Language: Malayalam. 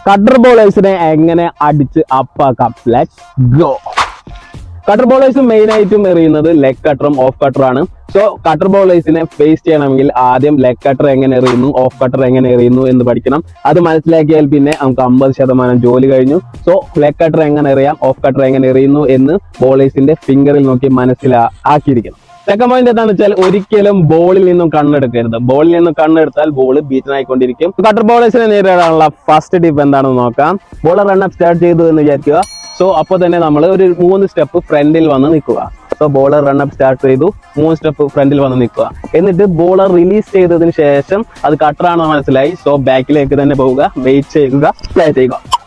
കട്ടർ ബോളേഴ്സിനെ എങ്ങനെ അടിച്ച് അപ്പാക്കാം let's go cutter bowlers main ആയിട്ടും എറിയുന്നത് ലെഗ് കട്ടറും ഓഫ് കട്ടറും ആണ് സോ കട്ടർ ബോളേഴ്സിനെ ഫേസ് ചെയ്യണമെങ്കിൽ ആദ്യം ലെഗ് കട്ടർ എങ്ങനെ എറിയുന്നു ഓഫ് കട്ടർ എങ്ങനെ എറിയുന്നു എന്ന് പഠിക്കണം അത് മനസ്സിലാക്കിയാൽ പിന്നെ നമുക്ക് അമ്പത് ശതമാനം ജോലി കഴിഞ്ഞു സോ ലെഗ് കട്ടർ എങ്ങനെ എറിയാം ഓഫ് കട്ടർ എങ്ങനെ എറിയുന്നു എന്ന് ബോളേഴ്സിന്റെ ഫിംഗറിൽ നോക്കി മനസ്സിലാക്കിയിരിക്കണം സെക്കൻഡ് പോയിന്റ് എന്താണെന്ന് വെച്ചാൽ ഒരിക്കലും ബോളിൽ നിന്നും കണ്ണെടുക്കരുത് ബോളിൽ നിന്നും കണ്ണെടുത്താൽ ബോൾ ബീറ്റനായിക്കൊണ്ടിരിക്കും കട്ടർ ബോളേഴ്സിനെ നേരിടാനുള്ള ഫസ്റ്റ് ടിപ്പ് എന്താണെന്ന് നോക്കാം ബോളർ റണ്ണപ്പ് സ്റ്റാർട്ട് ചെയ്തു എന്ന് വിചാരിക്കുക സോ അപ്പോൾ തന്നെ നമ്മൾ ഒരു മൂന്ന് സ്റ്റെപ്പ് ഫ്രണ്ടിൽ വന്ന് നിൽക്കുക സോ ബോളർ റണ്ണപ്പ് സ്റ്റാർട്ട് ചെയ്തു മൂന്ന് സ്റ്റെപ്പ് ഫ്രണ്ടിൽ വന്ന് നിൽക്കുക എന്നിട്ട് ബോളർ റിലീസ് ചെയ്തതിന് ശേഷം അത് കട്ടറാണെന്ന് മനസ്സിലായി സോ ബാക്കിലേക്ക് തന്നെ പോവുക വെയിറ്റ് ചെയ്യുക പ്ലേ ചെയ്യുക